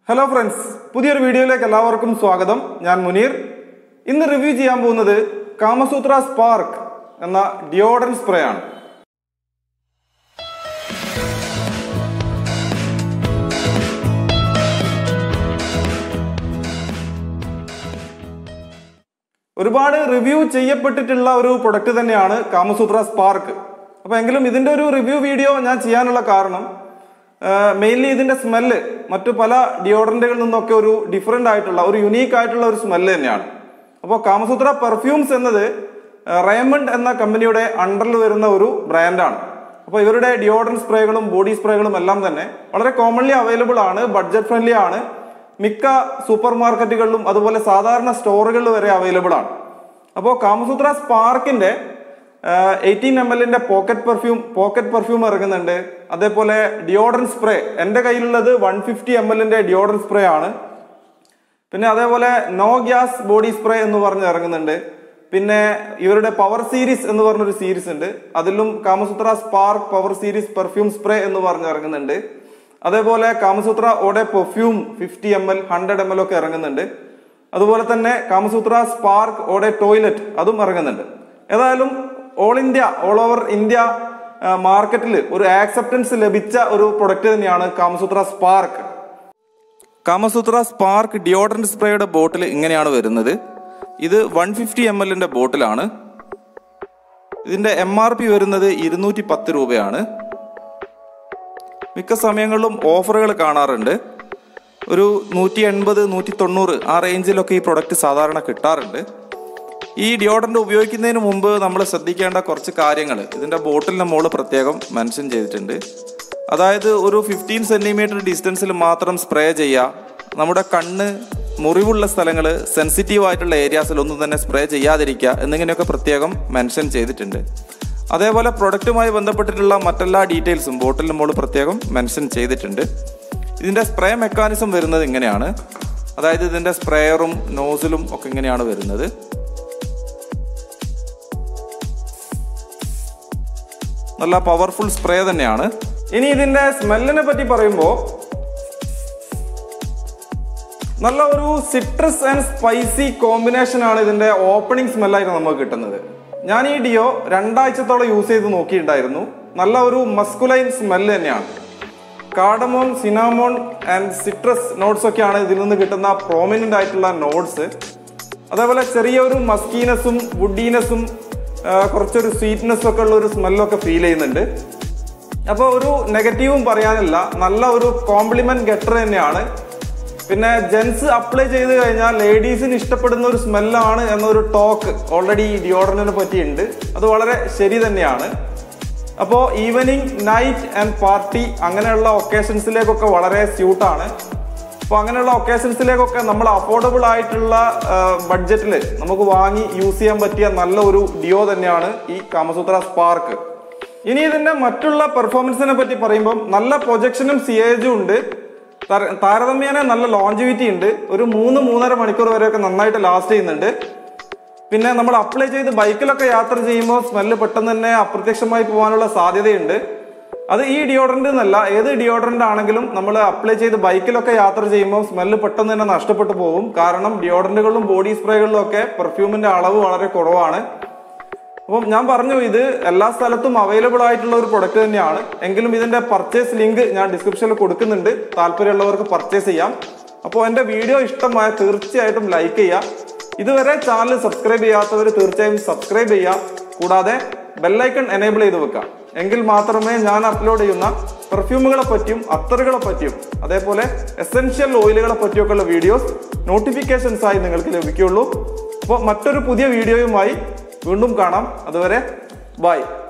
hello friends പുതിയൊരു വീഡിയോയിലേക്ക് എല്ലാവർക്കും സ്വാഗതം ഞാൻ മുനീർ ഇന്ന് റിവ്യൂ ചെയ്യാൻ പോകുന്നത് കാമസൂത്ര സ്പാർക്ക് എന്ന ഡിയോഡൻ സ്പ്രേ ആണ് ഒരുപാട് റിവ്യൂ ചെയ്യപ്പെട്ടിട്ടുള്ള ഒരു പ്രൊഡക്റ്റ് തന്നെയാണ് കാമസൂത്ര സ്പാർക്ക് അപ്പോൾ എങ്കിലും ഇതിന്റെ ഒരു റിവ്യൂ വീഡിയോ ഞാൻ ചെയ്യാനുള്ള കാരണം മെയിൻലി ഇതിന്റെ സ്മെല്ല് മറ്റു പല ഡിയോഡറന്റുകളിൽ നിന്നൊക്കെ ഒരു ഡിഫറെന്റ് ആയിട്ടുള്ള ഒരു യുണീക്ക് ആയിട്ടുള്ള ഒരു സ്മെല്ല് തന്നെയാണ് അപ്പോൾ കാമസൂത്ര പെർഫ്യൂംസ് എന്നത് റയമണ്ട് എന്ന കമ്പനിയുടെ അണ്ടറിൽ വരുന്ന ഒരു ബ്രാൻഡാണ് അപ്പോൾ ഇവരുടെ ഡിയോഡറൻ സ്പ്രേകളും ബോഡി സ്പ്രേകളും എല്ലാം തന്നെ വളരെ കോമൺലി അവൈലബിൾ ആണ് ബഡ്ജറ്റ് ഫ്രണ്ട്ലി ആണ് മിക്ക സൂപ്പർ മാർക്കറ്റുകളിലും അതുപോലെ സാധാരണ സ്റ്റോറുകളിൽ വരെ അവൈലബിൾ ആണ് അപ്പോൾ കാമസൂത്ര സ്പാർക്കിന്റെ എയ്റ്റീൻ എം എല്ലിന്റെ പോക്കറ്റ് പെർഫ്യൂം പോക്കറ്റ് പെർഫ്യൂം ഇറങ്ങുന്നുണ്ട് അതേപോലെ ഡിയോഡറൻ സ്പ്രേ എൻ്റെ കയ്യിലുള്ളത് വൺ ഫിഫ്റ്റി എം എല്ലിന്റെ ഡിയോഡറൻ സ്പ്രേ ആണ് പിന്നെ അതേപോലെ നോ ഗ്യാസ് ബോഡി സ്പ്രേ എന്ന് പറഞ്ഞ് ഇറങ്ങുന്നുണ്ട് പിന്നെ ഇവരുടെ പവർ സീരീസ് എന്ന് പറഞ്ഞൊരു സീരീസ് ഉണ്ട് അതിലും Kamasutra spark power series perfume spray എന്ന് പറഞ്ഞ് ഇറങ്ങുന്നുണ്ട് അതേപോലെ Kamasutra eau de perfume fifty M L hundred M L ഒക്കെ ഇറങ്ങുന്നുണ്ട് അതുപോലെ തന്നെ കാമസൂത്ര സ്പാർക്ക് ഓടെ ടോയ്ലറ്റ് അതും ഇറങ്ങുന്നുണ്ട് ഏതായാലും all India all over India മാർക്കറ്റിൽ ഒരു ആക്സെപ്റ്റൻസ് ലഭിച്ച ഒരു പ്രൊഡക്റ്റ് തന്നെയാണ് Kamasutra spark Kamasutra spark deodorant സ്പ്രേയുടെ ബോട്ടിൽ ഇങ്ങനെയാണ് വരുന്നത് ഇത് വൺ ഫിഫ്റ്റി എം എല്ലിന്റെ ബോട്ടിലാണ് ഇതിന്റെ എം ആർ പി വരുന്നത് ഇരുന്നൂറ്റി പത്ത് രൂപയാണ് മിക്ക സമയങ്ങളിലും ഓഫറുകൾ കാണാറുണ്ട് ഒരു നൂറ്റി എൺപത് നൂറ്റി തൊണ്ണൂറ് ആ റേഞ്ചിലൊക്കെ ഈ പ്രൊഡക്റ്റ് സാധാരണ കിട്ടാറുണ്ട് ഈ ഡിയോഡറന്റ് ഉപയോഗിക്കുന്നതിന് മുമ്പ് നമ്മൾ ശ്രദ്ധിക്കേണ്ട കുറച്ച് കാര്യങ്ങൾ ഇതിന്റെ ബോട്ടിലിന്റെ മുകളിൽ പ്രത്യേകം മെൻഷൻ ചെയ്തിട്ടുണ്ട് അതായത് ഒരു ഫിഫ്റ്റീൻ സെന്റിമീറ്റർ ഡിസ്റ്റൻസിൽ മാത്രം സ്പ്രേ ചെയ്യുക നമ്മുടെ കണ്ണ് മുറിവുള്ള സ്ഥലങ്ങൾ സെൻസിറ്റീവ് ആയിട്ടുള്ള ഏരിയാസിലൊന്നും തന്നെ സ്പ്രേ ചെയ്യാതിരിക്കുക എന്നിങ്ങനെയൊക്കെ പ്രത്യേകം മെൻഷൻ ചെയ്തിട്ടുണ്ട് അതേപോലെ പ്രൊഡക്റ്റുമായി ബന്ധപ്പെട്ടിട്ടുള്ള മറ്റെല്ലാ ഡീറ്റെയിൽസും ബോട്ടിലിന് മുകളിൽ പ്രത്യേകം മെൻഷൻ ചെയ്തിട്ടുണ്ട് ഇതിന്റെ സ്പ്രേ മെക്കാനിസം വരുന്നത് ഇങ്ങനെയാണ് അതായത് ഇതിന്റെ സ്പ്രേയറും നോസിലും ഒക്കെ ഇങ്ങനെയാണ് വരുന്നത് നല്ല പവർഫുൾ സ്പ്രേ തന്നെയാണ് ഇനി ഇതിന്റെ സ്മെല്ലിനെ പറ്റി പറയുമ്പോൾ നല്ല ഒരു സിട്രസ് ആൻഡ് സ്പൈസി കോമ്പിനേഷൻ ആണ് ഇതിന്റെ ഓപ്പണിംഗ് സ്മെല്ലായിട്ട് നമുക്ക് കിട്ടുന്നത് ഞാൻ ഈ ഡിയോ രണ്ടാഴ്ചത്തോളം യൂസ് ചെയ്ത് നോക്കിയിട്ടുണ്ടായിരുന്നു നല്ല ഒരു മസ്കുലൈൻ സ്മെല്ല് തന്നെയാണ് cardamom cinnamon and citrus notes ഒക്കെയാണ് ഇതിൽ നിന്ന് കിട്ടുന്ന പ്രോമിനന്റ് ആയിട്ടുള്ള നോട്ട്സ് അതേപോലെ ചെറിയൊരു മസ്കീനെസ്സും വുഡീനെസ്സും കുറച്ചൊരു സ്വീറ്റ്നെസ് ഒക്കെ ഉള്ള ഒരു സ്മെല്ലൊക്കെ ഫീൽ ചെയ്യുന്നുണ്ട് അപ്പോൾ ഒരു നെഗറ്റീവും പറയാനില്ല നല്ല ഒരു കോംപ്ലിമെന്റ് ഗെറ്റർ തന്നെയാണ് പിന്നെ ജെൻസ് അപ്ലൈ ചെയ്ത് കഴിഞ്ഞാൽ ലേഡീസിന് ഇഷ്ടപ്പെടുന്ന ഒരു സ്മെല്ലാണ് എന്നൊരു ടോക്ക് ഓൾറെഡി ഈ ഡിയോഡറിനെ പറ്റിയുണ്ട് അത് വളരെ ശരി തന്നെയാണ് അപ്പോൾ ഈവനിങ് നൈറ്റ് ആൻഡ് പാർട്ടി അങ്ങനെയുള്ള ഒക്കേഷൻസിലേക്കൊക്കെ വളരെ സ്യൂട്ടാണ് അപ്പോൾ അങ്ങനെയുള്ള ഒക്കേഷൻസിലേക്കൊക്കെ നമ്മൾ അഫോർഡബിൾ ആയിട്ടുള്ള ബഡ്ജറ്റിൽ നമുക്ക് വാങ്ങി യൂസ് ചെയ്യാൻ പറ്റിയ നല്ല ഒരു ഡിയോ തന്നെയാണ് ഈ കാമസൂത്ര സ്പാർക്ക് ഇനി ഇതിന്റെ മറ്റുള്ള പെർഫോമൻസിനെ പറ്റി പറയുമ്പോൾ നല്ല പ്രൊജക്ഷനും സിയേജും ഉണ്ട് താരതമ്യേന നല്ല ലോഞ്ചിവിറ്റി ഉണ്ട് ഒരു മൂന്ന് മൂന്നര മണിക്കൂർ വരെയൊക്കെ നന്നായിട്ട് ലാസ്റ്റ് ചെയ്യുന്നുണ്ട് പിന്നെ നമ്മൾ അപ്ലൈ ചെയ്ത് ബൈക്കിലൊക്കെ യാത്ര ചെയ്യുമ്പോൾ സ്മെല്ല് പെട്ടെന്ന് തന്നെ അപ്രത്യക്ഷമായി പോകാനുള്ള സാധ്യതയുണ്ട് അത് ഈ ഡിയോഡറന്റ് എന്നല്ല ഏത് ഡിയോഡറന്റ് ആണെങ്കിലും നമ്മൾ അപ്ലൈ ചെയ്ത് ബൈക്കിലൊക്കെ യാത്ര ചെയ്യുമ്പോൾ സ്മെല്ല് പെട്ടെന്ന് തന്നെ നഷ്ടപ്പെട്ടു പോകും കാരണം ഡിയോഡറന്റുകളിലും ബോഡി സ്പ്രേകളിലും ഒക്കെ പെർഫ്യൂമിന്റെ അളവ് വളരെ കുറവാണ് അപ്പം ഞാൻ പറഞ്ഞു ഇത് എല്ലാ സ്ഥലത്തും അവൈലബിൾ ആയിട്ടുള്ള ഒരു പ്രൊഡക്റ്റ് തന്നെയാണ് എങ്കിലും ഇതിന്റെ പർച്ചേസ് ലിങ്ക് ഞാൻ ഡിസ്ക്രിപ്ഷനിൽ കൊടുക്കുന്നുണ്ട് താല്പര്യമുള്ളവർക്ക് പർച്ചേസ് ചെയ്യാം അപ്പോൾ എൻ്റെ വീഡിയോ ഇഷ്ടമായ തീർച്ചയായിട്ടും ലൈക്ക് ചെയ്യുക ഇതുവരെ ചാനൽ സബ്സ്ക്രൈബ് ചെയ്യാത്തവർ തീർച്ചയായും സബ്സ്ക്രൈബ് ചെയ്യുക കൂടാതെ ബെല്ലൈക്കൺ എനേബിൾ ചെയ്ത് വെക്കുക എങ്കിൽ മാത്രമേ ഞാൻ അപ്ലോഡ് ചെയ്യുന്ന പെർഫ്യൂമുകളെ പറ്റിയും അത്തറുകളെ പറ്റിയും അതേപോലെ എസെൻഷ്യൽ ഓയിലുകളെ പറ്റിയൊക്കെയുള്ള വീഡിയോസ് നോട്ടിഫിക്കേഷൻസ് ആയി നിങ്ങൾക്ക് ലഭിക്കുകയുള്ളൂ അപ്പോൾ മറ്റൊരു പുതിയ വീഡിയോയുമായി വീണ്ടും കാണാം അതുവരെ ബൈ